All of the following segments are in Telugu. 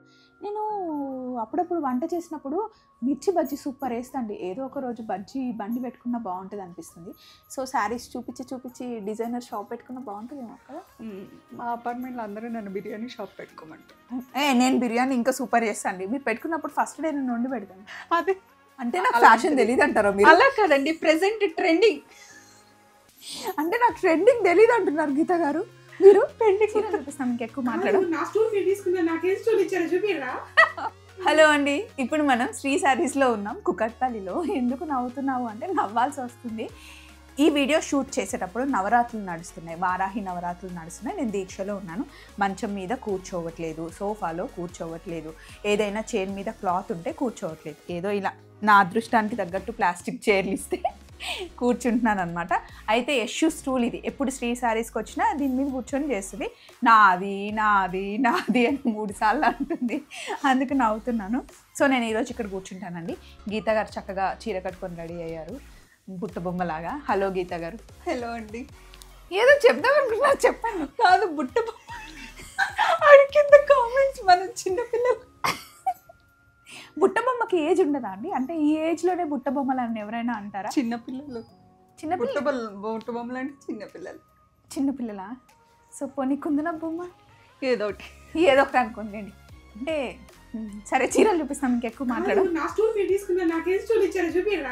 నేను అప్పుడప్పుడు వంట చేసినప్పుడు మిర్చి బజ్జీ సూపర్ వేస్తండి ఏదో ఒక రోజు బజ్జీ బండి పెట్టుకున్న బాగుంటుంది అనిపిస్తుంది సో శారీస్ చూపించి చూపించి డిజైనర్ షాప్ పెట్టుకున్న బాగుంటుందేమో కదా మ్మ్. మా అపార్ట్మెంట్లో అందరూ నన్ను బిర్యానీ షాప్ పెట్టుకోమంటారు ఏ నేను బిర్యానీ ఇంకా సూపర్ చేస్తాను మీరు పెట్టుకున్నప్పుడు ఫస్ట్ డే నేను వండి పెడతాను అదే అంటే నాకు అలాంటిది. ఫ్యాషన్ తెలియదు అంటారా మీరు అలా కదండి ప్రెసెంట్ ట్రెండింగ్ అంటే నాకు ట్రెండింగ్ తెలియదు అంటున్నారు గీత గారు మీరు పెళ్లి చీర చూపిస్తాను మీకు ఎక్కువ మాట్లాడు నా స్టూల్ మీరు తీసుకున్నా నాకేం స్టూల్ ఇచ్చారో చూపిరా హలో అండి ఇప్పుడు మనం శ్రీ శారీస్లో ఉన్నాం కుకట్పల్లిలో ఎందుకు నవ్వుతున్నావు అంటే నవ్వాల్సి వస్తుంది ఈ వీడియో షూట్ చేసేటప్పుడు నవరాత్రులు నడుస్తున్నాయి వారాహి నవరాత్రులు నడుస్తున్నాయి నేను దీక్షలో ఉన్నాను మంచం మీద కూర్చోవట్లేదు సోఫాలో కూర్చోవట్లేదు ఏదైనా చైర్ మీద క్లాత్ ఉంటే కూర్చోవట్లేదు ఏదో ఇలా నా అదృష్టానికి తగ్గట్టు ప్లాస్టిక్ చైర్లు ఇస్తే కూర్చుంటున్నాను అనమాట అయితే యశు స్టూల్ ఇది ఎప్పుడు శ్రీ శారీస్కి వచ్చినా దీని మీద కూర్చొని చేస్తుంది నాది నాది నాది అని మూడు సార్లు అంటుంది అందుకు నవ్వుతున్నాను సో నేను ఈరోజు ఇక్కడ కూర్చుంటానండి గీత గారు చక్కగా చీర కట్టుకొని రెడీ అయ్యారు బుట్ట బొమ్మలాగా హలో గీత గారు హలో అండి ఏదో చెప్దాం అనుకున్నా చెప్పండి కాదు బుట్ట బొమ్మ. ఆడి కింద కామెంట్స్ మన చిన్నపిల్లలు బుట్ట బొమ్మకి ఏజ్ ఉండదా అండి అంటే ఈ ఏజ్లోనే బుట్ట బొమ్మలు అని ఎవరైనా అంటారా చిన్నపిల్లలు చిన్నపిల్ల బుట్ట బొమ్మ బుట్ట బొమ్మలు అంటే చిన్నపిల్లలు చిన్నపిల్లల సో పోనీ కుందన బొమ్మ ఏదో ఒకటి ఏదో ఒకటి అనుకోండి అంటే ఉమ్, సరే చీరలు చూపిస్తాం ఇంకెక్కువ మాట్లాడు నా స్టూల్ మీరు తీసుకున్నా నాకేం స్టూల్ ఇచ్చారో చూపిరా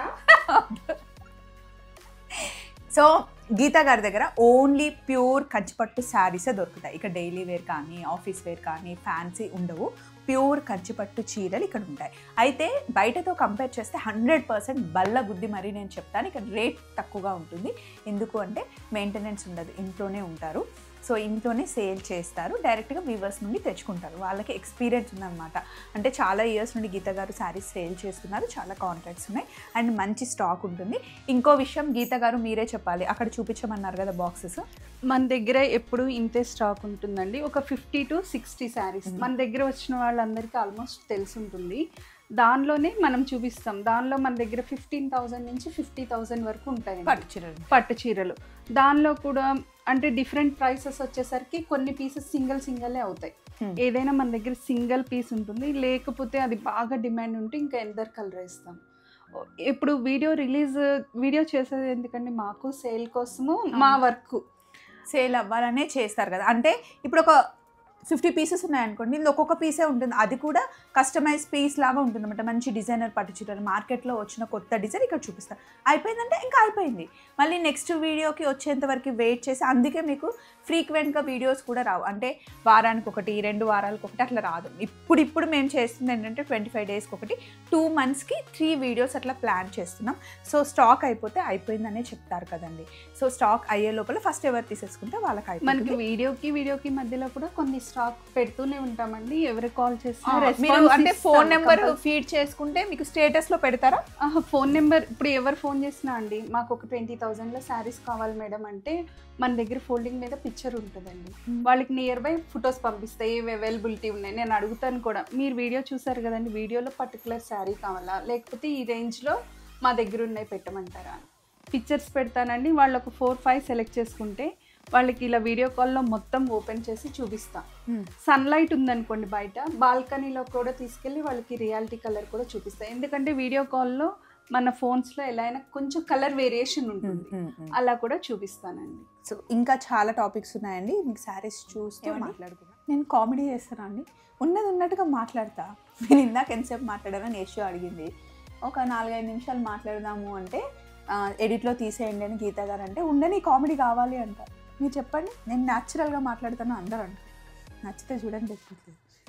సో గీతా గారి దగ్గర ఓన్లీ ప్యూర్ కంచిపట్టు శారీసే దొరుకుతాయి ఇక్కడ డైలీ వేర్ కానీ ఆఫీస్ వేర్ కానీ ఫ్యాన్సీ ఉండవు ప్యూర్ కంచిపట్టు చీరలు ఇక్కడ ఉంటాయి అయితే బయటతో కంపేర్ చేస్తే హండ్రెడ్ పర్సెంట్ బల్ల గుద్ది మరీ నేను చెప్తాను ఇక్కడ రేట్ తక్కువగా ఉంటుంది ఎందుకు అంటే మెయింటెనెన్స్ ఉండదు ఇంట్లోనే ఉంటారు సో ఇంట్లోనే సేల్ చేస్తారు డైరెక్ట్గా వీవర్స్ నుండి తెచ్చుకుంటారు వాళ్ళకి ఎక్స్పీరియన్స్ ఉందన్నమాట అంటే చాలా ఇయర్స్ నుండి గీత గారు శారీస్ సేల్ చేస్తున్నారు చాలా కాంట్రాక్ట్స్ ఉన్నాయి అండ్ మంచి స్టాక్ ఉంటుంది ఇంకో విషయం గీత గారు మీరే చెప్పాలి అక్కడ చూపించమన్నారు కదా బాక్సెస్ మన దగ్గర ఎప్పుడు ఇంతే స్టాక్ ఉంటుందండి ఒక ఫిఫ్టీ టు సిక్స్టీ శారీస్ మ్మ్. మన దగ్గర వచ్చిన వాళ్ళందరికీ ఆల్మోస్ట్ తెలిసి ఉంటుంది దానిలోనే మనం చూపిస్తాం దానిలో మన దగ్గర ఫిఫ్టీన్ థౌసండ్ నుంచి ఫిఫ్టీ థౌసండ్ వరకు ఉంటాయి పట్టు చీరలు పట్టు చీరలు దానిలో కూడా అంటే డిఫరెంట్ ప్రైసెస్ వచ్చేసరికి కొన్ని పీసెస్ సింగిల్ సింగలే అవుతాయి Hmm. ఏదైనా మన దగ్గర సింగిల్ పీస్ ఉంటుంది లేకపోతే అది బాగా డిమాండ్ ఉంటే ఇంకా ఎందర్ కలర్ వేస్తాం ఇప్పుడు వీడియో రిలీజ్ వీడియో చేసేది ఎందుకంటే మాకు సేల్ కోసము మా వర్క్ సేల్ అవ్వాలనే చేస్తారు కదా అంటే ఇప్పుడు ఒక ఫిఫ్టీ పీసెస్ ఉన్నాయనుకోండి ఇందులో ఒక్కొక్క పీసే ఉంటుంది అది కూడా కస్టమైజ్ పీస్ లాగా ఉంటుంది అనమాట మంచి డిజైనర్ పట్టు చీరలు మార్కెట్లో వచ్చిన కొత్త డిజైన్ ఇక్కడ చూపిస్తారు అయిపోయిందంటే ఇంకా అయిపోయింది మళ్ళీ నెక్స్ట్ వీడియోకి వచ్చేంత వరకు వెయిట్ చేసి అందుకే మీకు ఫ్రీక్వెంట్గా వీడియోస్ కూడా రావు అంటే వారానికి ఒకటి రెండు వారాలకు ఒకటి అట్లా రాదు ఇప్పుడు ఇప్పుడు మేము చేస్తుంది ఏంటంటే ట్వంటీ ఫైవ్ డేస్కి ఒకటి టూ మంత్స్కి త్రీ వీడియోస్ అట్లా ప్లాన్ చేస్తున్నాం సో స్టాక్ అయిపోతే అయిపోయిందనే చెప్తారు కదండి సో స్టాక్ అయ్యే లోపల ఫస్ట్ ఎవరు తీసేసుకుంటే వాళ్ళకి మనకి అయిపోతుంది వీడియోకి వీడియోకి మధ్యలో కూడా కొన్ని స్టాక్ పెడుతూనే ఉంటామండి ఎవరు కాల్ ఆ, చేసినా మీరు response అంటే ఇస్తాం ఫోన్ నెంబర్ compulsory. ఫీడ్ చేసుకుంటే మీకు స్టేటస్ లో పెడతారా ఆహా, ఫోన్ నెంబర్ ఇప్పుడు ఎవరు ఫోన్ చేసినా అండి మాకు ఒక ట్వంటీ థౌజండ్లో శారీస్ కావాలి మేడం అంటే మన దగ్గర ఫోల్డింగ్ మీద పిక్చర్ ఉంటుందండి వాళ్ళకి నియర్ బై ఫొటోస్ పంపిస్తాయి ఏవి అవైలబిలిటీ ఉన్నాయి నేను అడుగుతాను కూడా మీరు వీడియో చూసారు కదండి వీడియోలో పర్టికులర్ శారీ కావాలా లేకపోతే ఈ రేంజ్లో మా దగ్గర ఉన్నాయి పెట్టమంటారా పిక్చర్స్ పెడతానండి వాళ్ళు ఒక ఫోర్ ఫైవ్ సెలెక్ట్ చేసుకుంటే వాళ్ళకి ఇలా వీడియో కాల్లో మొత్తం ఓపెన్ చేసి చూపిస్తాం సన్లైట్ ఉందనుకోండి బయట బాల్కనీలో కూడా తీసుకెళ్ళి వాళ్ళకి రియాలిటీ కలర్ కూడా చూపిస్తాయి ఎందుకంటే వీడియో కాల్లో మన ఫోన్స్లో ఎలా అయినా కొంచెం కలర్ వేరియేషన్ ఉంటుంది అలా కూడా చూపిస్తానండి సో ఇంకా చాలా టాపిక్స్ ఉన్నాయండి మీకు శారీస్ చూస్తూ ఏమండి? మాట్లాడుకుందాం నేను కామెడీ చేస్తాను అండి ఉన్నది ఉన్నట్టుగా మాట్లాడతా నేను ఇందాక ఎంతసేపు మాట్లాడానని యశు అడిగింది ఒక నాలుగైదు నిమిషాలు మాట్లాడదాము అంటే ఆ, ఎడిట్లో తీసేయండి అని గీత గారు అంటే ఉండని కామెడీ కావాలి అంట మీరు చెప్పండి నేను న్యాచురల్గా మాట్లాడతాను అందరూ అంట నచ్చితే చూడండి ఎప్పుడు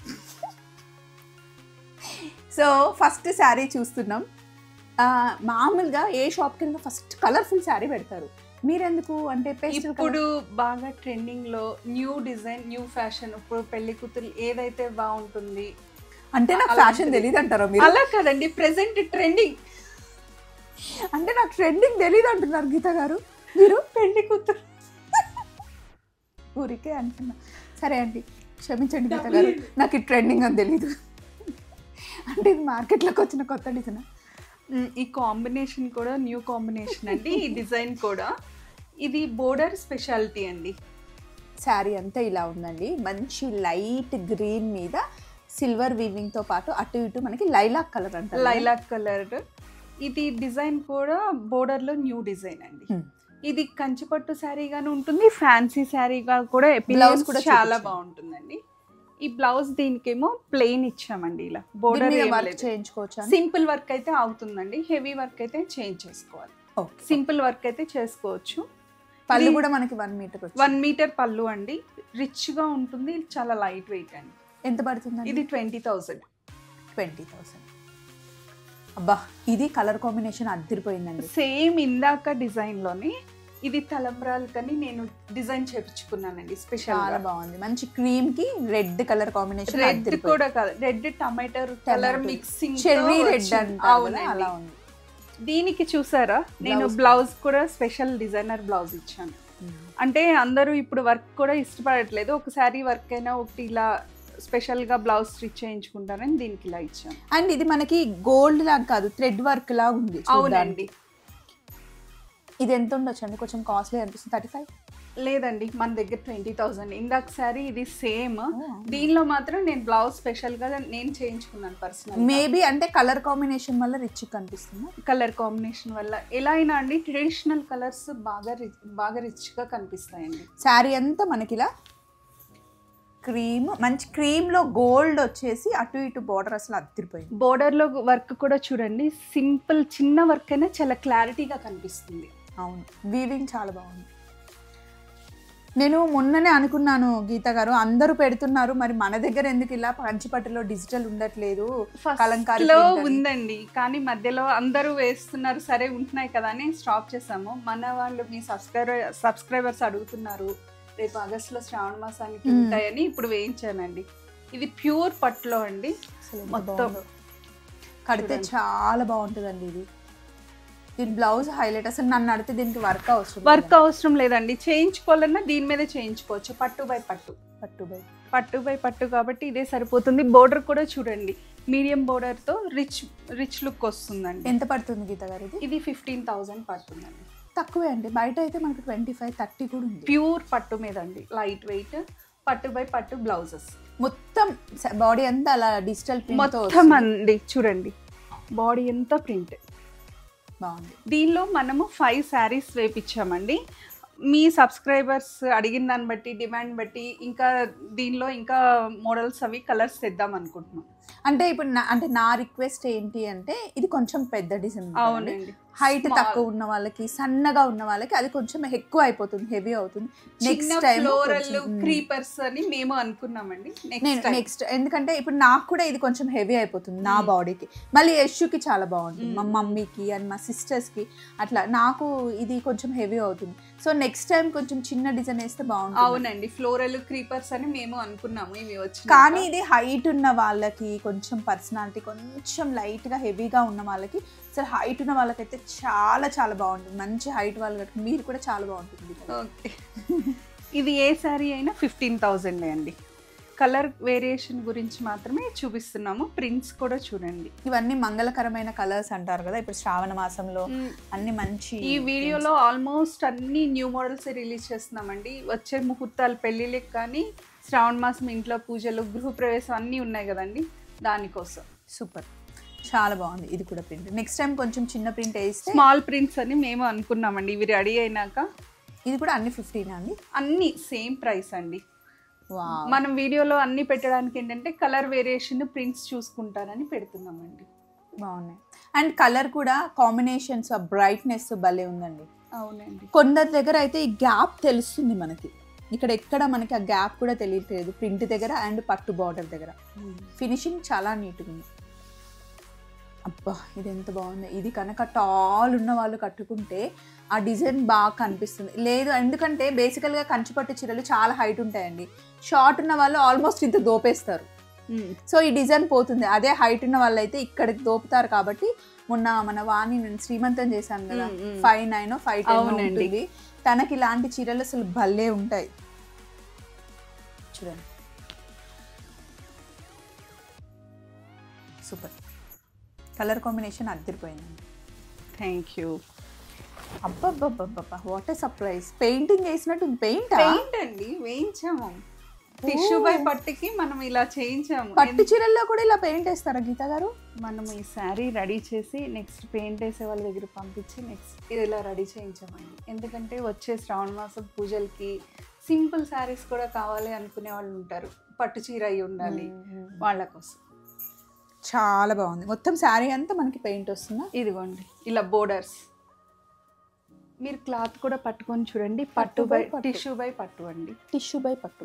సో ఫస్ట్ శారీ చూస్తున్నాం ఆ, మామూలుగా ఏ షాప్కి వెళ్ళినా ఫస్ట్ కలర్ఫుల్ శారీ పెడతారు మీరెందుకు అంటే పేస్టల్ ఇప్పుడు బాగా ట్రెండింగ్ లో న్యూ డిజైన్ న్యూ ఫ్యాషన్ ఇప్పుడు పెళ్లి కూతురు ఏదైతే బాగుంటుంది అంటే నాకు అలాంటిది. ఫ్యాషన్ తెలియదు అంటారా మీరు అలా కదండి ప్రెసెంట్ ట్రెండింగ్ అంటే నాకు ట్రెండింగ్ తెలియదు అంటున్నారు గీత గారు మీరు పెళ్లి కూతురు ఊరికే అంటున్నా సరే అండి క్షమించండి గీత గారు నాకు ఈ ట్రెండింగ్ అని తెలీదు అంటే ఇది మార్కెట్లోకి వచ్చిన కొత్త డిజైన్ మ్, ఈ కాంబినేషన్ కూడా న్యూ కాంబినేషన్ అండి ఈ డిజైన్ కూడా ఇది బోర్డర్ స్పెషాలిటీ అండి శారీ అంతా ఇలా ఉందండి మంచి లైట్ గ్రీన్ మీద సిల్వర్ వీవింగ్ తో పాటు అటు ఇటు మనకి లైలాక్ కలర్ అంటారు కదా? లైలాక్ కలర్ ఇది డిజైన్ కూడా border లో న్యూ డిజైన్ అండి Hmm. ఇది కంచిపట్టు శారీగాను ఉంటుంది ఫ్యాన్సీ శారీగా కూడా Blouse బ్లౌజ్ కూడా కూడా చాలా చూపించండి. బాగుంటుందండి ఈ బ్లౌజ్ దీనికేమో ప్లెయిన్ ఇచ్చామండి ఇలా దీని బోర్డర్ మీద వర్క్ చేయించుకోవచ్చు సింపుల్ వర్క్ అయితే అవుతుందండి హెవీ వర్క్ అయితే చేంజ్ చేసుకోవాలి సింపుల్ వర్క్ అయితే చేసుకోవచ్చు పళ్ళు ఇది- కూడా మనకి వన్ మీటర్ వన్ మీటర్ పళ్ళు అండి రిచ్ గా ఉంటుంది చాలా లైట్ వెయిట్ అండి ఎంత పడుతుంది ఇది ట్వంటీ థౌసండ్ ట్వంటీ థౌసండ్ అబ్బా ఇది కలర్ కాంబినేషన్ అద్దరిపోయిందండి సేమ్ ఇందాక డిజైన్ లోనే ఇది తలంబ్రాలు కని నేను డిజైన్ చేపించుకున్నానండి స్పెషల్ చాలా బాగుంది మంచి క్రీమ్ కి రెడ్ కలర్ కాంబినేషన్ రెడ్ కూడా కాదు రెడ్ టమాటర్ colour Tomato. Mixing cherry red అంటారు కదా, అలా ఉంది దీనికి చూసారా నేను Blouse. బ్లౌజ్ కూడా స్పెషల్ డిజైనర్ బ్లౌజ్ ఇచ్చాను అంటే అందరూ ఇప్పుడు వర్క్ కూడా ఇష్టపడట్లేదు ఒకసారి వర్క్ అయినా ఒకటి ఇలా స్పెషల్ గా బ్లౌజ్ స్టిచ్ చేయించుకుంటారని దీనికి ఇలా ఇచ్చాను అండ్ ఇది మనకి గోల్డ్ లాగా కాదు థ్రెడ్ వర్క్ లాగా ఉంది అవునండి చూడ్డానికి. ఇది ఎంత ఉండొచ్చు అండి కొంచెం కాస్ట్లీ అనిపిస్తుంది థర్టీ ఫైవ్ లేదండి మన దగ్గర ట్వంటీ థౌసండ్ ఇందాక సారీ ఇది సేమ్ దీనిలో మాత్రం నేను బ్లౌజ్ స్పెషల్ గా నేను చేయించుకున్నాను పర్సనల్ మేబీ అంటే కలర్ కాంబినేషన్ వల్ల రిచ్ కనిపిస్తుంది కలర్ కాంబినేషన్ వల్ల ఎలా అయినా అండి ట్రెడిషనల్ కలర్స్ బాగా రి- బాగా రిచ్ గా కనిపిస్తాయండి శారీ అంతా మనకి ఇలా క్రీమ్ మంచి క్రీమ్ లో గోల్డ్ వచ్చేసి అటు ఇటు బార్డర్ అసలు అద్దరిపోయింది బోర్డర్ లో వర్క్ కూడా చూడండి సింపుల్ చిన్న వర్క్ అయినా చాలా క్లారిటీగా కనిపిస్తుంది అవును వీవింగ్ చాలా బాగుంది నేను మొన్ననే అనుకున్నాను గీత గారు అందరూ పెడుతున్నారు మరి మన దగ్గర ఎందుకు ఇలా పంచిపట్టులో డిజిటల్ ఉండట్లేదు కలంకారీ లో print అని. ఉందండి కానీ మధ్యలో అందరూ వేస్తున్నారు సరే ఉంటున్నాయి కదా అని స్టాప్ చేసాము మన వాళ్ళు మీ సబ్స్క్రైబర్ సబ్స్క్రైబర్స్ అడుగుతున్నారు రేపు ఆగస్ట్ లో శ్రావణ మాసానికి మ్మ్. ఉంటాయని ఇప్పుడు వేయించానండి ఇది ప్యూర్ పట్టులో అండి అసలు ఎంత మొత్తం. బాగుందో. కడితే చూడండి. చాలా బాగుంటుందండి ఇది దీని బ్లౌజ్ హైలైట్ అసలు నన్ను అడితే దీనికి వర్క్ అవసరం వర్క్ అవసరం లేదండి చేయించుకోవాలన్నా దీని మీద చేయించుకోవచ్చు పట్టు బై పట్టు పట్టు బై పట్టు బై పట్టు కాబట్టి ఇదే సరిపోతుంది బోర్డర్ కూడా చూడండి మీడియం బోర్డర్ తో రిచ్ రిచ్ లుక్ వస్తుందండి ఎంత పడుతుంది గీత గారు ఇది ఇది ఫిఫ్టీన్ థౌసండ్ పడుతుందండి తక్కువే అండి బయట అయితే మనకి ట్వంటీ ఫైవ్ థర్టీ కూడా ఉంది ప్యూర్ పట్టు మీద అండి లైట్ వెయిట్ పట్టు బై పట్టు బ్లౌజెస్ మొత్తం బాడీ అంతా అలా డిజిటల్ మొత్తం అండి చూడండి బాడీ అంతా ప్రింట్ బాగుంది దీనిలో మనము ఫైవ్ శారీస్ వేపించామండి మీ సబ్స్క్రైబర్స్ అడిగిన దాన్ని బట్టి డిమాండ్ బట్టి ఇంకా దీనిలో ఇంకా మోడల్స్ అవి కలర్స్ తెద్దాం అనుకుంటున్నాం అంటే ఇప్పుడు నా అంటే నా రిక్వెస్ట్ ఏంటి అంటే ఇది కొంచెం పెద్ద డిజైన్ అవునండి హైట్ Small. తక్కువ ఉన్న వాళ్ళకి సన్నగా ఉన్న వాళ్ళకి అది కొంచెం ఎక్కువ అయిపోతుంది హెవీ అవుతుంది చిన్న నెక్స్ట్ టైం ఫ్లోరల్ క్రీపర్స్ అని మేము అనుకున్నామండి నేను నెక్స్ట్ టైం నెక్స్ట్ ఎందుకంటే ఇప్పుడు నాకు కూడా ఇది కొంచెం హెవీ అయిపోతుంది నా Mm. బాడీకి మళ్ళీ యశుకి చాలా బాగుంటుంది మా Mm. మమ్మీకి అండ్ మా సిస్టర్స్కి అట్లా నాకు ఇది కొంచెం హెవీ అవుతుంది సో నెక్స్ట్ టైం కొంచెం చిన్న డిజైన్ వేస్తే బాగుంటుంది అవునండి ఫ్లోరల్ క్రీపర్స్ అని మేము అనుకున్నాము ఇవి వచ్చి కానీ ఇది హైట్ ఉన్న వాళ్ళకి కొంచెం పర్సనాలిటీ కొంచెం లైట్గా హెవీగా ఉన్న వాళ్ళకి అసలు హైట్ ఉన్న వాళ్ళకైతే చాలా చాలా బాగుంటుంది మంచి హైట్ వాళ్ళు కట్టుకుని మీరు కూడా చాలా బాగుంటుంది ఓకే ఇది ఏ శారీ అయినా ఫిఫ్టీన్ థౌజండ్ అండి కలర్ వేరియేషన్ గురించి మాత్రమే చూపిస్తున్నాము ప్రింట్స్ కూడా చూడండి ఇవన్నీ మంగళకరమైన కలర్స్ అంటారు కదా ఇప్పుడు శ్రావణ మాసంలో అన్ని మంచి ఈ వీడియోలో ఆల్మోస్ట్ అన్ని న్యూ మోడల్స్ రిలీజ్ చేస్తున్నామండి వచ్చే ముహూర్తాలు పెళ్ళిళ్ళకి కానీ శ్రావణ మాసం ఇంట్లో పూజలు గృహప్రవేశం అన్నీ ఉన్నాయి కదండి దానికోసం సూపర్ చాలా బాగుంది ఇది కూడా ప్రింట్ నెక్స్ట్ టైం కొంచెం చిన్న ప్రింట్ వేస్తే స్మాల్ ప్రింట్స్ అని మేము అనుకున్నామండి ఇవి రెడీ అయినాక ఇది కూడా అన్ని ఫిఫ్టీన్ అండి అన్ని సేమ్ ప్రైస్ అండి వావ్. మనం వీడియోలో అన్ని పెట్టడానికి ఏంటంటే కలర్ వేరియేషన్ ప్రింట్స్ చూసుకుంటారని పెడుతున్నామండి బాగున్నాయి అండ్ కలర్ కూడా కాంబినేషన్స్ ఆ బ్రైట్నెస్ భలే ఉందండి అవునండి కొందరి దగ్గర అయితే ఈ గ్యాప్ తెలుస్తుంది మనకి ఇక్కడ ఎక్కడ మనకి ఆ గ్యాప్ కూడా తెలియట్లేదు ప్రింట్ దగ్గర అండ్ పట్టు బార్డర్ దగ్గర ఫినిషింగ్ చాలా నీట్గా ఉంది అబ్బా ఇది ఎంత బాగుంది ఇది కనుక టాల్ ఉన్న వాళ్ళు కట్టుకుంటే ఆ డిజైన్ బాగా కనిపిస్తుంది లేదు ఎందుకంటే బేసికల్గా కంచిపట్టు చీరలు చాలా హైట్ ఉంటాయండి షార్ట్ ఉన్న వాళ్ళు ఆల్మోస్ట్ ఇంత దోపేస్తారు సో ఈ డిజైన్ పోతుంది అదే హైట్ ఉన్న వాళ్ళు అయితే ఇక్కడికి దోపుతారు కాబట్టి మొన్న మన వాణి నేను శ్రీమంతం చేశాను కదా మ్మ్, మ్మ్. ఫైవ్ నైన్ ఫైవ్ టెన్ అవునండి. ఉంటుంది తనకి ఇలాంటి చీరలు అసలు భలే ఉంటాయి చూడండి సూపర్ కలర్ కాంబినేషన్ అద్దరిపోయిందండి థ్యాంక్ యూ అబ్బబ్బబ్బబ్బబ్బా వాట్ ఏ సర్ప్రైజ్ పెయింటింగ్ వేసినట్టు పెయింట్ పెయింట్ అండి వేయించాము టిష్యూ బై పట్టుకి మనం ఇలా చేయించాము పట్టు చీరల్లో కూడా ఇలా పెయింట్ వేస్తారా గీత గారు మనం ఈ శారీ రెడీ చేసి నెక్స్ట్ పెయింట్ వేసే వాళ్ళ దగ్గర పంపించి నెక్స్ట్ ఇలా రెడీ చేయించామండి ఎందుకంటే వచ్చే శ్రావణ మాసం పూజలకి సింపుల్ శారీస్ కూడా కావాలి అనుకునే వాళ్ళు ఉంటారు పట్టు చీర అయి ఉండాలి వాళ్ళ కోసం చాలా బాగుంది మొత్తం శారీ అంతా మనకి పెయింట్ వస్తుందా ఇదిగోండి ఇలా బోర్డర్స్ మీరు క్లాత్ కూడా పట్టుకొని చూడండి పట్టు పట్టు బై by పట్టు. టిష్యూ బై పట్టు అండి టిష్యూ బై పట్టు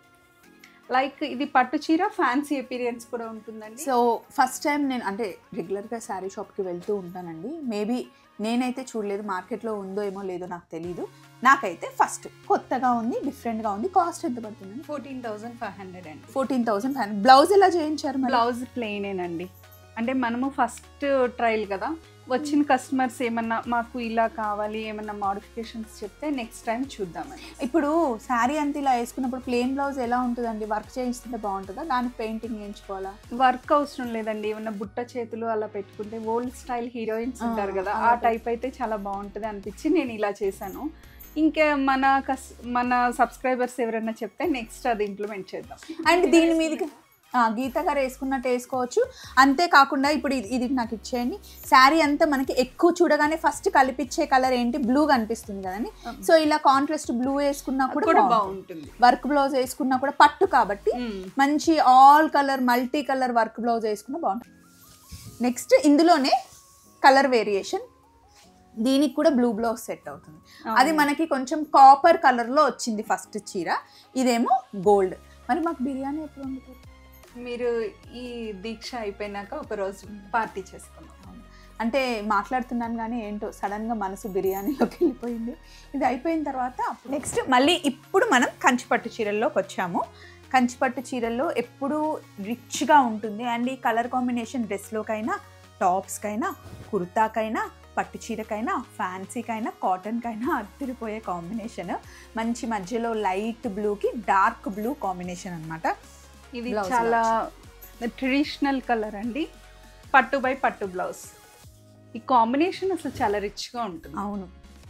లైక్ ఇది పట్టు చీర ఫ్యాన్సీ ఎపీరియన్స్ కూడా ఉంటుందండి సో ఫస్ట్ టైం నేను అంటే రెగ్యులర్గా శారీ షాప్కి వెళ్తూ ఉంటానండి మేబీ నేనైతే చూడలేదు మార్కెట్లో ఉందో ఏమో లేదో నాకు తెలీదు నాకైతే ఫస్ట్ కొత్తగా ఉంది డిఫరెంట్గా ఉంది కాస్ట్ ఎంత పడుతుంది ఫోర్టీన్ థౌసండ్ ఫైవ్ హండ్రెడ్ అండి ఫోర్టీన్ థౌసండ్ ఫైవ్ బ్లౌజ్ ఎలా చేయించారు మరి బ్లౌజ్ ప్లెయినేనండి అంటే మనము ఫస్ట్ ట్రయల్ కదా వచ్చిన కస్టమర్స్ ఏమన్నా మాకు ఇలా కావాలి ఏమన్నా మాడిఫికేషన్స్ చెప్తే నెక్స్ట్ టైం చూద్దామని ఇప్పుడు శారీ అంతా ఇలా వేసుకున్నప్పుడు ప్లెయిన్ బ్లౌజ్ ఎలా ఉంటుందండి వర్క్ చేయిస్తుంటే బాగుంటుందా దానికి పెయింటింగ్ వేయించుకోవాలా వర్క్ అవసరం లేదండి ఏమన్నా బుట్ట చేతులు అలా పెట్టుకుంటే ఓల్డ్ స్టైల్ హీరోయిన్స్ ఆ, ఉంటారు కదా అలా ఆ టైప్ అయితే చాలా బాగుంటుంది అనిపించి నేను ఇలా చేశాను ఇంకా మన కస్ మన సబ్స్క్రైబర్స్ ఎవరైనా చెప్తే నెక్స్ట్ అది ఇంప్లిమెంట్ చేద్దాం అండ్ దీని మీదకి ఆ, గీత గారు వేసుకున్నట్టు వేసుకోవచ్చు అంతేకాకుండా ఇప్పుడు ఇది ఇది నాకు ఇచ్చేయండి శారీ అంతా మనకి ఎక్కువ చూడగానే ఫస్ట్ కలిపిచ్చే కలర్ ఏంటి బ్లూ కనిపిస్తుంది కదండి సో ఇలా కాంట్రాస్ట్ బ్లూ వేసుకున్నా కూడా కూడా బాగుంటుంది బాగుంటుంది వర్క్ బ్లౌజ్ వేసుకున్నా కూడా పట్టు కాబట్టి మ్మ్. మంచి all colour multi colour work blouse వేసుకున్నా బాగుంటుంది నెక్స్ట్ ఇందులోనే కలర్ వేరియేషన్ దీనికి కూడా బ్లూ బ్లౌజ్ సెట్ అవుతుంది అది మనకి కొంచెం కాపర్ కలర్లో వచ్చింది ఫస్ట్ చీర ఇదేమో గోల్డ్ మరి మాకు బిర్యానీ ఎప్పుడు వండుతారు మీరు ఈ దీక్ష అయిపోయినాక ఒక రోజు పార్టీ చేసుకున్నాం అంటే మాట్లాడుతున్నాను కానీ ఏంటో సడన్గా మనసు బిర్యానీలోకి వెళ్ళిపోయింది ఇది అయిపోయిన తర్వాత నెక్స్ట్ మళ్ళీ ఇప్పుడు మనం కంచిపట్టు చీరల్లోకి వచ్చాము కంచిపట్టు చీరల్లో ఎప్పుడూ రిచ్గా ఉంటుంది అండ్ ఈ కలర్ కాంబినేషన్ డ్రెస్లోకైనా టాప్స్కైనా కుర్తాకైనా పట్టు చీరకైనా ఫ్యాన్సీకైనా కాటన్కైనా అద్దరిపోయే కాంబినేషన్ మంచి మధ్యలో లైట్ బ్లూకి డార్క్ బ్లూ కాంబినేషన్ అనమాట ఇది Blouse చాలా ట్రెడిషనల్ కలర్ అండి పట్టు బై పట్టు బ్లౌజ్ ఈ కాంబినేషన్ అసలు చాలా రిచ్గా ఉంటుంది అవును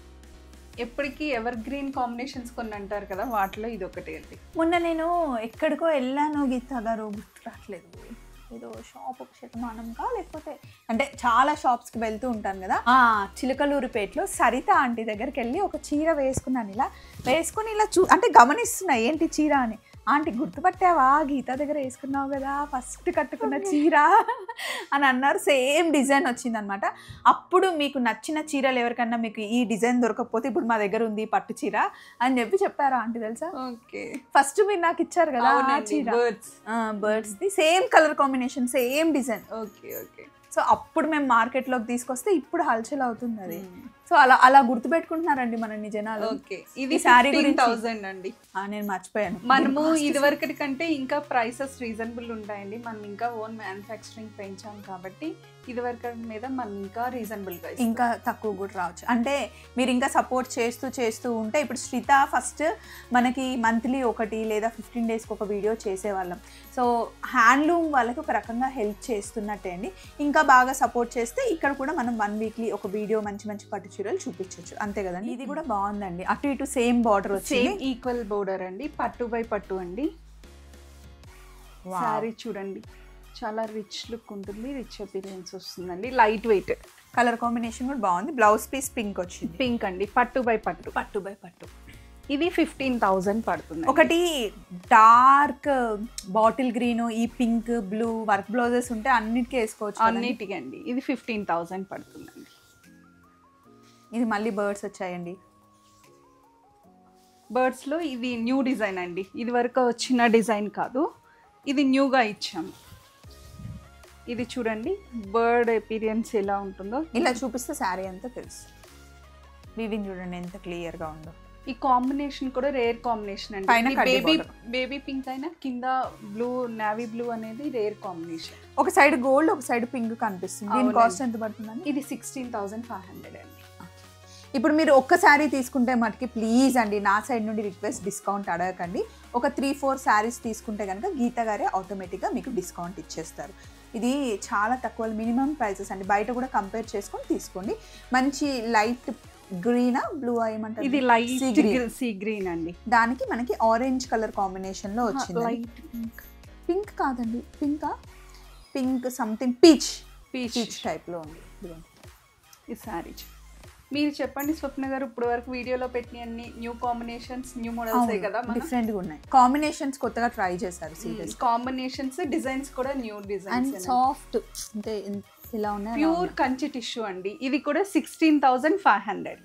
ఎప్పటికీ ఎవర్ గ్రీన్ కాంబినేషన్స్ కొన్ని అంటారు కదా వాటిలో ఇది ఒకటి అండి మొన్న నేను ఎక్కడికో వెళ్ళాను గీత గారు గుర్తు రావట్లేదు ఏదో షాప్ ఒక శతమానంగా లేకపోతే అంటే చాలా షాప్స్కి వెళ్తూ ఉంటాను కదా ఆ చిలకలూరుపేటలో సరిత ఆంటీ దగ్గరికి వెళ్ళి ఒక చీర వేసుకున్నాను ఇలా వేసుకుని ఇలా చూ అంటే గమనిస్తున్నా ఏంటి చీర అని ఆంటీ గుర్తుపట్టావా గీత దగ్గర వేసుకున్నావు కదా ఫస్ట్ కట్టుకున్న చీర అని అన్నారు సేమ్ డిజైన్ వచ్చిందనమాట అప్పుడు మీకు నచ్చిన చీరలు ఎవరికన్నా మీకు ఈ డిజైన్ దొరకకపోతే ఇప్పుడు మా దగ్గర ఉంది ఈ పట్టు చీర అని చెప్పి చెప్పారా ఆంటీ తెలుసా ఓకే ఫస్ట్ మీరు నాకు ఇచ్చారు కదా ఆ చీర birds birds the same colour combination same design okay okay so అప్పుడు మేము మార్కెట్ లోకి తీసుకొస్తే ఇప్పుడు హల్చల్ అవుతుంది అది సో అలా అలా గుర్తుపెట్టుకుంటున్నారండి మన జనాలు ఓకే ఇది ఈ saree సారీ గురించి- థౌజండ్ అండి ఆ, నేను మర్చిపోయాను మనము ఇది వరకటి కంటే ఇంకా ప్రైసెస్ రీజనబుల్ ఉంటాయండి మనం ఇంకా ఓన్ మ్యానుఫ్యాక్చరింగ్ పెంచాం కాబట్టి ఇది వరకటి మీద మనం ఇంకా రీజనబుల్ గా ఇస్తాం. ఇంకా తక్కువ కూడా రావచ్చు అంటే మీరు ఇంకా సపోర్ట్ చేస్తూ చేస్తూ ఉంటే ఇప్పుడు శ్రిత ఫస్ట్ మనకి మంత్లీ ఒకటి లేదా ఫిఫ్టీన్ డేస్కి ఒక వీడియో చేసేవాళ్ళం సో హ్యాండ్లూమ్ వాళ్ళకి ఒక రకంగా హెల్ప్ చేస్తున్నట్టే అండి ఇంకా బాగా సపోర్ట్ చేస్తే ఇక్కడ కూడా మనం వన్ వీక్లీ ఒక వీడియో మంచి మంచి పట్టు చీరలు చూపించవచ్చు అంతే కదండి ఇది కూడా బాగుందండి అటు ఇటు సేమ్ బార్డర్ వచ్చింది సేమ్ ఈక్వల్ బోర్డర్ అండి పట్టు బై పట్టు అండి Wow. శారీ చూడండి చాలా రిచ్ లుక్ ఉంటుంది రిచ్ అపీరియన్స్ వస్తుందండి లైట్ వెయిట్ కలర్ కాంబినేషన్ కూడా బాగుంది బ్లౌజ్ పీస్ పింక్ వచ్చింది పింక్ అండి పట్టు బై పట్టు పట్టు బై పట్టు ఇది ఫిఫ్టీన్ థౌజండ్ పడుతుంది ఒకటి డార్క్ బాటిల్ గ్రీన్ ఈ పింక్ బ్లూ వర్క్ బ్లౌజెస్ ఉంటే అన్నిటికీ వేసుకోవచ్చు కదండి. అన్నిటికీ అండి ఇది ఫిఫ్టీన్ థౌజండ్ పడుతుందండి ఇది మళ్ళీ బర్డ్స్ వచ్చాయండి బర్డ్స్లో ఇది న్యూ డిజైన్ అండి ఇది వరకు వచ్చిన డిజైన్ కాదు ఇది న్యూగా ఇచ్చాము ఇది చూడండి బర్డ్ ఎపీరియన్స్ ఎలా ఉంటుందో ఇలా చూపిస్తే శారీ అంతా తెలుసు వివింగ్ చూడండి ఎంత క్లియర్ గా ఉందో ఈ కాంబినేషన్ కూడా రేర్ కాంబినేషన్ పైన అండి కడ్డీ బేబీ border. బేబీ పింక్ అయినా కింద బ్లూ నావీ బ్లూ అనేది రేర్ కాంబినేషన్ ఒక సైడ్ గోల్డ్ ఒక సైడ్ పింక్ కనిపిస్తుంది దీని అవునండి. కాస్ట్ ఎంత పడుతుందండి ఇది సిక్స్టీన్ థౌసండ్ ఫైవ్ హండ్రెడ్ అండి ఇప్పుడు మీరు ఒక్క శారీ తీసుకుంటే మటుకి ప్లీజ్ అండి నా సైడ్ నుండి రిక్వెస్ట్ డిస్కౌంట్ అడగకండి ఒక త్రీ ఫోర్ శారీస్ తీసుకుంటే కనుక గీత గారే ఆటోమేటిక్గా మీకు డిస్కౌంట్ ఇచ్చేస్తారు ఇది చాలా తక్కువ మినిమం ప్రైసెస్ అండి బయట కూడా కంపేర్ చేసుకొని తీసుకోండి మంచి లైట్ గ్రీనా బ్లూ ఏమంటారు ఇది light Sea green. Sea green అండి దానికి మనకి ఆరెంజ్ కలర్ కాంబినేషన్ లో వచ్చింది లైట్ పింక్ పింక్ కాదండి పింకా pink something peach peach peach type లో ఉంది ఇదిగోండి. ఈ శారీ మీరు చెప్పండి స్వప్న గారు ఇప్పుడు వరకు వీడియోలో పెట్టిన అన్ని న్యూ కాంబినేషన్స్ న్యూ మోడల్స్ కదా డిఫరెంట్ గా ఉన్నాయి కాంబినేషన్స్ కొత్తగా ట్రై చేశారు సీరియస్ కాంబినేషన్స్ డిజైన్స్ కూడా న్యూ అండ్ డిజైన్స్ సాఫ్ట్ అంటే ఇన్- ఇలా ఉన్నాయి అలా ప్యూర్ కంచి టిష్యూ అండి ఇది కూడా సిక్స్టీన్ థౌజండ్ ఫైవ్ హండ్రెడ్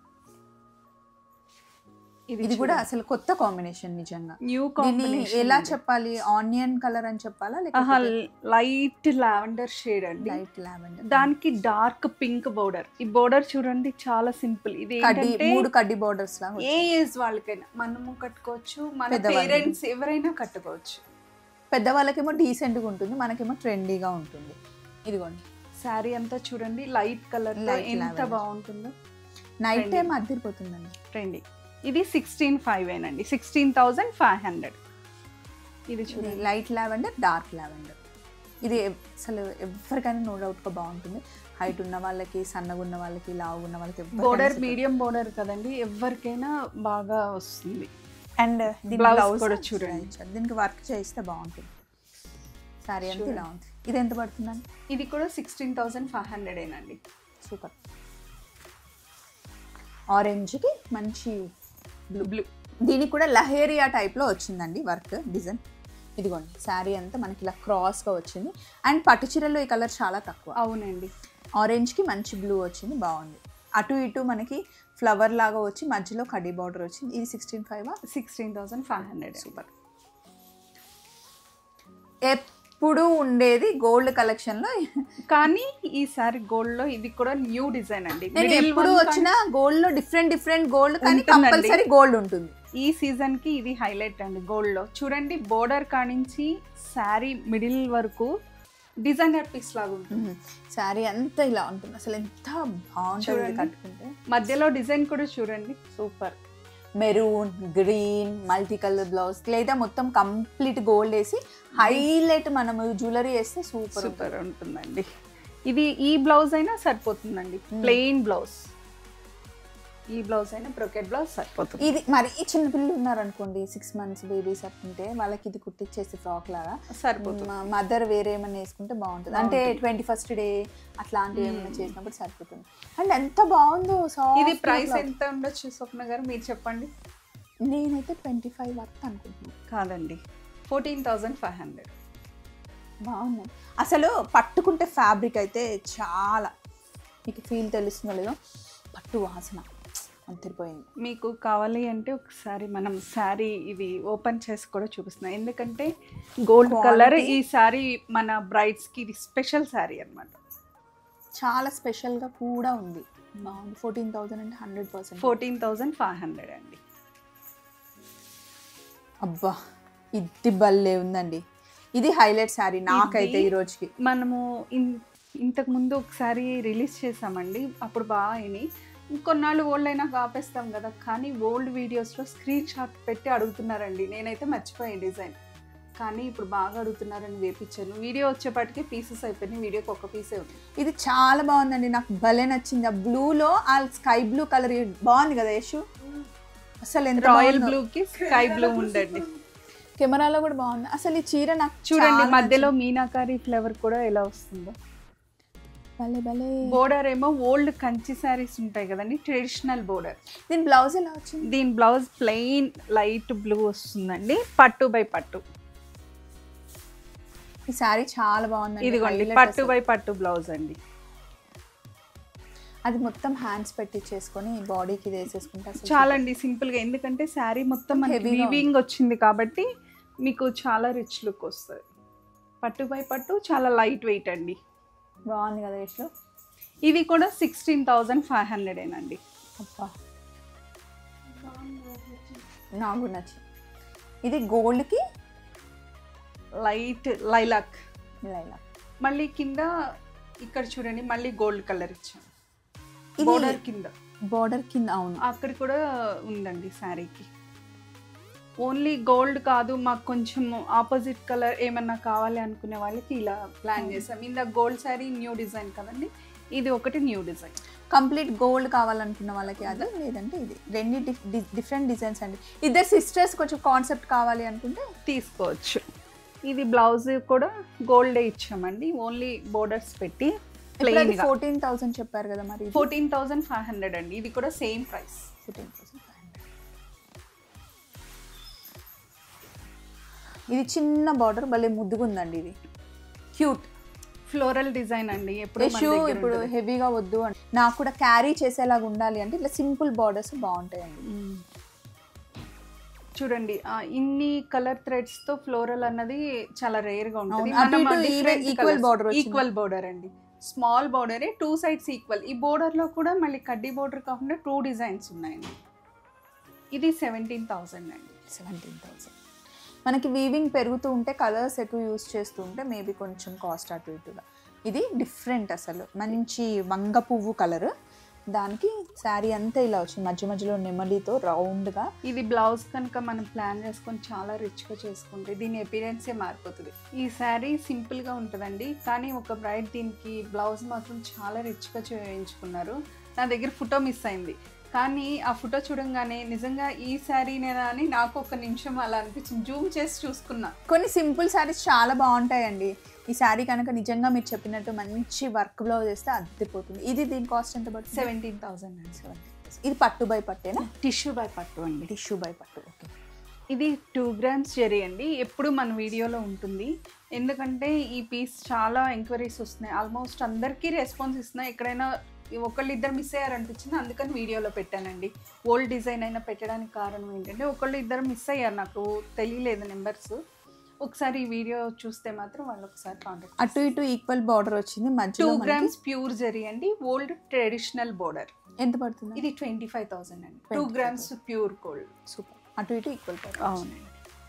ఉన్నాయి. ఇది కూడా అసలు కొత్త కాంబినేషన్ నిజంగా న్యూ దీన్ని కాంబినేషన్ ఎలా చెప్పాలి ఆనియన్ కలర్ అని చెప్పాలా లేకపోతే లైట్ లావెండర్ షేడ్ అండి లైట్ లావెండర్ దానికి డార్క్ పింక్ బోర్డర్ ఈ బోర్డర్ చూడండి చాలా సింపుల్ ఇది కడ్డీ ఏంటంటే మూడు కడ్డీ బోర్డర్స్ లాగా ఏ ఏజ్ వాళ్ళకైనా మనము కట్టుకోవచ్చు మన పెద్దవాళ్ళు. పేరెంట్స్ ఎవరైనా కట్టుకోవచ్చు పెద్దవాళ్ళకేమో డీసెంట్ గా ఉంటుంది మనకేమో ట్రెండీగా ఉంటుంది ఇదిగోండి శారీ అంతా చూడండి లైట్ కలర్ Light ఎంత lavender. బాగుంటుందో నైట్ Trendy. టైం అద్దరిపోతుందండి ట్రెండీ ఇది సిక్స్టీన్ ఫైవ్ ఏనండి సిక్స్టీన్ థౌజండ్ ఫైవ్ హండ్రెడ్ ఇది ఇది చూడండి లైట్ లావెండర్ డార్క్ లావెండర్ ఇది ఎవ్- అసలు ఎవరికైనా నో డౌట్ గా బాగుంటుంది హైట్ ఉన్న వాళ్ళకి సన్నగా ఉన్న వాళ్ళకి లావు ఉన్న వాళ్ళకి బోర్డర్ మీడియం బోర్డర్ కదండి ఎవరికైనా బాగా వస్తుంది అండ్ Blouse కూడా చూడండి. దీనికి వర్క్ చేస్తే బాగుంటుంది సారీ అంతా ఇలా ఉంది ఇది ఎంత పడుతుందండి ఇది కూడా సిక్స్టీన్ థౌజండ్ ఫైవ్ హండ్రెడ్ ఏనండి సూపర్ ఆరెంజ్కి మంచి బ్లూ బ్లూ దీనికి కూడా లహేరియా టైప్లో వచ్చిందండి వర్క్ డిజైన్ ఇదిగోండి శారీ అంతా మనకి ఇలా క్రాస్గా వచ్చింది అండ్ పట్టు చీరలో ఈ కలర్ చాలా తక్కువ అవునండి ఆరెంజ్కి మంచి బ్లూ వచ్చింది బాగుంది అటు ఇటు మనకి ఫ్లవర్ లాగా వచ్చి మధ్యలో కడ్డీ బార్డర్ వచ్చింది ఇది sixteen five sixteen thousand five hundred super ఎప్పుడు ఉండేది గోల్డ్ కలెక్షన్లో కానీ ఈసారి గోల్డ్ లో ఇది కూడా న్యూ డిజైన్ అండి నేను Middle ఎప్పుడు one వచ్చిన గోల్డ్ లో డిఫరెంట్ డిఫరెంట్ గోల్డ్ కానీ ఉంటుందండి. కంపల్సరీ గోల్డ్ ఉంటుంది ఈ సీజన్ కి ఇది హైలైట్ అండి గోల్డ్ లో చూడండి బోర్డర్ కానించి శారీ మిడిల్ వరకు డిజైనర్ పీస్ లాగా ఉంటుంది శారీ అంతా ఇలా ఉంటుంది అసలు ఎంత బాగుంటుంది చూడండి. కట్టుకుంటే మధ్యలో డిజైన్ కూడా చూడండి super maroon green multi colour blouse లేదా మొత్తం కంప్లీట్ గోల్డ్ వేసి హైలైట్ మనము జ్యువెలరీ వేస్తే సూపర్ సూపర్ ఉంటుందండి ఇది ఈ బ్లౌజ్ అయినా సరిపోతుందండి ప్లెయిన్ బ్లౌజ్ ఈ బ్లౌజ్ అయినా బ్రొకెట్ బ్లౌజ్ సరిపోతుంది ఇది మరి ఈ చిన్న పిల్లలు ఉన్నారనుకోండి సిక్స్ మంత్స్ బేబీస్ అట్టుంటే వాళ్ళకి ఇది కుట్టించేసి ఫ్రాక్ లాగా సరిపోతుంది మదర్ వేరే ఏమైనా వేసుకుంటే బాగుంటుంది అంటే ట్వంటీ ఫస్ట్ డే అట్లాంటివి ఏమైనా చేసినప్పుడు సరిపోతుంది అండ్ ఎంత బాగుందో soft ఇది ప్రైస్ cloth. ఎంత ఉండొచ్చు స్వప్న గారు మీరు చెప్పండి నేనైతే ట్వంటీ ఫైవ్ వర్త్ అనుకుంటున్నాను కాదండి ఫోర్టీన్ థౌజండ్ ఫైవ్ హండ్రెడ్ బాగున్నాయి అసలు పట్టుకుంటే ఫ్యాబ్రిక్ అయితే చాలా మీకు ఫీల్ తెలుస్తుందో లేదో పట్టు వాసన అంతిరిపోయింది మీకు కావాలి అంటే ఒకసారి మనం శారీ ఇది ఓపెన్ చేసి కూడా చూపిస్తున్నాం ఎందుకంటే గోల్డ్ Quality. కలర్ ఈ శారీ మన బ్రైడ్స్కి ఇది స్పెషల్ శారీ అనమాట చాలా స్పెషల్గా కూడా ఉంది బాగుంది ఫోర్టీన్ థౌసండ్ అంటే hundred percent fourteen thousand five hundred అండి అబ్బా ఇది భలే ఉందండి ఇది హైలైట్ శారీ నాకైతే ఇది- ఈ రోజుకి మనము ఇన్ ఇంతకు ముందు ఒకసారి రిలీజ్ చేసామండి అప్పుడు బాగా అయినాయి ఇంకొన్నాళ్ళు ఓల్డ్ అయినాక ఆపేస్తాం కదా కానీ ఓల్డ్ వీడియోస్లో స్క్రీన్ షాట్ పెట్టి అడుగుతున్నారండి నేనైతే మర్చిపోయాను డిజైన్ కానీ ఇప్పుడు బాగా అడుగుతున్నారని వేపించాను వీడియో వచ్చేపాటికి పీసెస్ అయిపోయినాయి వీడియోకి ఒక పీసే ఉంది ఇది చాలా బాగుందండి నాకు భలే నచ్చింది ఆ బ్లూలో ఆ స్కై బ్లూ కలర్ బాగుంది కదా యశు అసలు ఎంత రాయల్ బాగుందో. బ్లూకి స్కై బ్లూ ఉండండి కెమెరాలో కూడా బాగుంది అసలు ఈ చీర నాకు చూడండి చాలా మధ్యలో మీనాకారి ఫ్లేవర్ కూడా ఎలా వస్తుందో నచ్చింది. భలే భలే బోర్డర్ ఏమో ఓల్డ్ కంచి శారీస్ ఉంటాయి కదండి ట్రెడిషనల్ బోర్డర్ దీని బ్లౌజ్ ఎలా వచ్చింది దీని బ్లౌజ్ ప్లెయిన్ లైట్ బ్లూ వస్తుందండి పట్టు బై పట్టు ఈ శారీ చాలా బాగుందండి ఇదిగోండి Highlight పట్టు అసలు. బై పట్టు బ్లౌజ్ అండి అది మొత్తం హ్యాండ్స్ పెట్టించేసుకొని బాడీకి ఇది వేసేసుకుంటే అసలు చాలా అండి సింపుల్ గా ఎందుకంటే శారీ మొత్తం మనకి Heavy గా వీవింగ్ వచ్చింది కాబట్టి మీకు చాలా రిచ్ లుక్ వస్తుంది పట్టు బై పట్టు చాలా లైట్ వెయిట్ అండి బాగుంది కదా యశు ఇది కూడా సిక్స్టీన్ థౌజండ్ ఫైవ్ హండ్రెడ్ ఏనండి అబ్బా నాకు నచ్చింది ఇది గోల్డ్కి లైట్ లైలాక్ లైలా మళ్ళీ కింద ఇక్కడ చూడండి మళ్ళీ గోల్డ్ కలర్ ఇచ్చాం ఇది బోర్డర్ కింద బార్డర్ కింద అవును అక్కడ కూడా ఉందండి శారీకి ఓన్లీ గోల్డ్ కాదు మాకు కొంచెం ఆపోజిట్ కలర్ ఏమన్నా కావాలి అనుకునే వాళ్ళకి ఇలా ప్లాన్ చేసాం ఇందా గోల్డ్ శారీ న్యూ డిజైన్ కదండి ఇది ఒకటి న్యూ డిజైన్ కంప్లీట్ గోల్డ్ కావాలనుకున్న వాళ్ళకి అది లేదంటే ఇది రెండు డిఫరెంట్ డిజైన్స్ అండి ఇద్దరు సిస్టర్స్ కొంచెం కాన్సెప్ట్ కావాలి అనుకుంటే తీసుకోవచ్చు ఇది బ్లౌజ్ కూడా గోల్డే ఇచ్చామండి ఓన్లీ బోర్డర్స్ పెట్టి ప్లెయిన్ గా ఫోర్టీన్ థౌసండ్ చెప్పారు కదా మరి ఫోర్టీన్ థౌసండ్ ఫైవ్ హండ్రెడ్ అండి ఇది కూడా same price fourteen thousand five hundred ఇది చిన్న బార్డర్ భలే ముద్దుగా ఉందండి ఇది క్యూట్ ఫ్లోరల్ డిజైన్ అండి ఎప్పుడు మన షూ దగ్గర ఇప్పుడు ఉంటుంది. హెవీగా వద్దు అని నాకు కూడా క్యారీ చేసేలాగా ఉండాలి అంటే ఇట్లా సింపుల్ బార్డర్స్ బాగుంటాయండి మ్మ్. చూడండి ఆ, ఇన్ని కలర్ థ్రెడ్స్ తో ఫ్లోరల్ అన్నది చాలా రేర్ గా ఉంటుంది అవును. అటు ఇటు even equal border వచ్చింది. ఈక్వల్ బోర్డర్ అండి స్మాల్ బోర్డరే టూ సైడ్స్ ఈక్వల్ ఈ బోర్డర్ లో కూడా మళ్ళీ కడ్డీ బోర్డర్ కాకుండా టూ డిజైన్స్ ఉన్నాయండి ఇది సెవెంటీన్ థౌసండ్ అండి సెవెంటీన్ థౌసండ్ మనకి వీవింగ్ పెరుగుతూ ఉంటే కలర్స్ ఎక్కువ యూస్ చేస్తూ ఉంటే మేబీ కొంచెం కాస్ట్ అటు ఇటుగా ఇది డిఫరెంట్ అసలు మంచి వంగ పువ్వు కలర్ దానికి శారీ అంతా ఇలా వచ్చింది మధ్య మధ్యలో నెమలితో రౌండ్గా ఇది బ్లౌజ్ కనుక మనం ప్లాన్ చేసుకొని చాలా రిచ్గా చేసుకుంటే దీని అపీరెన్సే మారిపోతుంది ఈ శారీ సింపుల్గా ఉంటుందండి కానీ ఒక బ్రైడ్ దీనికి బ్లౌజ్ మాత్రం చాలా రిచ్గా చేయించుకున్నారు నా దగ్గర ఫోటో మిస్ అయింది కానీ ఆ ఫోటో చూడంగానే నిజంగా ఈ శారీనేనా అని నాకు ఒక నిమిషం అలా అనిపించింది జూమ్ చేసి చూసుకున్నా కొన్ని సింపుల్ శారీస్ చాలా బాగుంటాయండి ఈ శారీ కనుక నిజంగా మీరు చెప్పినట్టు మంచి వర్క్ బ్లౌజ్ వేస్తే అద్దెపోతుంది ఇది దీని కాస్ట్ ఎంత పడుతుంది సెవెంటీన్ థౌసండ్ అండి ఇది పట్టు బై పట్టేనా టిష్యూ బై పట్టు అండి టిష్యూ బై పట్టు ఓకే ఇది టూ గ్రామ్స్ జెరీ అండి ఎప్పుడు మన వీడియోలో ఉంటుంది ఎందుకంటే ఈ పీస్ చాలా ఎంక్వైరీస్ వస్తున్నాయి ఆల్మోస్ట్ అందరికీ రెస్పాన్స్ ఇస్తున్నాయి ఎక్కడైనా ఒకళ్ళు ఇద్దరు మిస్ అయ్యారనిపించింది అందుకని వీడియోలో పెట్టానండి ఓల్డ్ డిజైన్ అయినా పెట్టడానికి కారణం ఏంటంటే ఒకళ్ళు ఇద్దరు మిస్ అయ్యారు నాకు తెలియలేదు నెంబర్స్ ఒకసారి ఈ వీడియో చూస్తే మాత్రం వాళ్ళు ఒకసారి కాంటాక్ట్ అటు ఇటు ఈక్వల్ బార్డర్ వచ్చింది టూ మధ్యలో గ్రామ్స్ ప్యూర్ జెరీ అండి ఓల్డ్ ట్రెడిషనల్ బోర్డర్ మనకి ఎంత పడుతుంది ఇది ట్వంటీ ఫైవ్ థౌసండ్ అండి two 25,000. Grams pure gold super అటు ఇటు ఈక్వల్ బార్డర్ అవునండి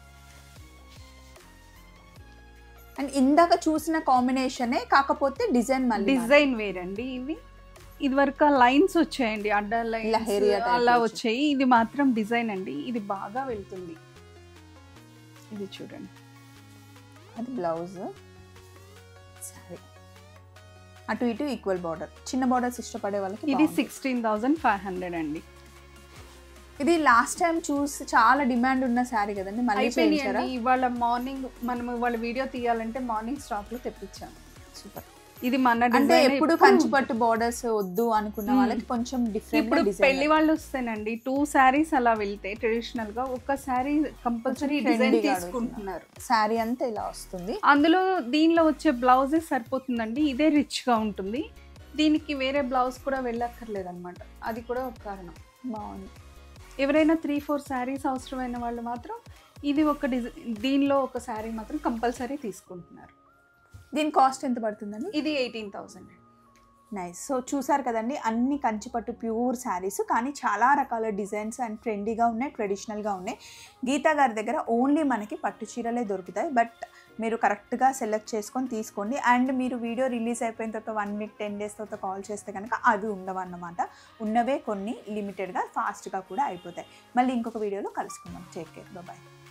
అండ్ ఇందాక చూసిన కాంబినేషనే కాకపోతే డిజైన్ మళ్ళీ డిజైన్ వేరండి ఇది ఇది వరకు లైన్స్ వచ్చాయండి అడ్డ లైన్స్ Lahariya type అలా వచ్చాయి. వచ్చాయి ఇది మాత్రం డిజైన్ అండి ఇది బాగా వెళ్తుంది ఇది చూడండి అది బ్లౌజ్ సారీ అటు ఇటు ఈక్వల్ బార్డర్ చిన్న బార్డర్స్ ఇష్టపడే వాళ్ళకి ఇది బాగుంటుంది. సిక్స్టీన్ థౌజండ్ ఫైవ్ హండ్రెడ్ అండి ఇది లాస్ట్ టైం చూసి చాలా డిమాండ్ ఉన్న శారీ కదండి మళ్ళీ చేయించారా అయిపోయినాయండి ఇవాళ మార్నింగ్ మనం ఇవాళ వీడియో తీయాలంటే మార్నింగ్ స్టాక్ లో తెప్పించాము సూపర్ ఇది మన అంటే design ఎప్పుడు ఎప్పుడు కంచిపట్టు బార్డర్స్ వద్దు అనుకున్న Hmm. వాళ్ళకి కొంచెం డిఫరెంట్ ఇప్పుడు పెళ్లి వాళ్ళు వస్తేనండి టూ శారీస్ అలా వెళ్తే ట్రెడిషనల్ గా ఒక శారీ కంపల్సరీ కొంచెం డిజైన్ trendy గా తీసుకుంటున్నారు శారీ అంతా ఇలా వస్తుంది అందులో దీనిలో వచ్చే బ్లౌజే సరిపోతుందండి ఇదే రిచ్గా ఉంటుంది దీనికి వేరే బ్లౌజ్ కూడా వెళ్ళక్కర్లేదు అనమాట అది కూడా ఒక కారణం బాగుంది ఎవరైనా త్రీ ఫోర్ శారీస్ అవసరమైన వాళ్ళు మాత్రం ఇది ఒక డిజైన్ దీనిలో ఒక శారీ మాత్రం కంపల్సరీ తీసుకుంటున్నారు దీని కాస్ట్ ఎంత పడుతుందండి ఇది ఎయిటీన్ థౌసండ్ నైస్ సో చూసారు కదండి అన్ని కంచిపట్టు ప్యూర్ శారీస్ కానీ చాలా రకాల డిజైన్స్ అండ్ ట్రెండీగా ఉన్నాయి ట్రెడిషనల్గా ఉన్నాయి గీతా గారి దగ్గర ఓన్లీ మనకి పట్టు చీరలే దొరుకుతాయి బట్ మీరు కరెక్ట్గా సెలెక్ట్ చేసుకొని తీసుకోండి అండ్ మీరు వీడియో రిలీజ్ అయిపోయిన తర్వాత వన్ వీక్ టెన్ డేస్ తర్వాత కాల్ చేస్తే కనుక అవి ఉండవన్నమాట ఉన్నవే కొన్ని లిమిటెడ్గా ఫాస్ట్గా కూడా అయిపోతాయి మళ్ళీ ఇంకొక వీడియోలో కలుసుకుందాం టేక్ కేర్ బాయ్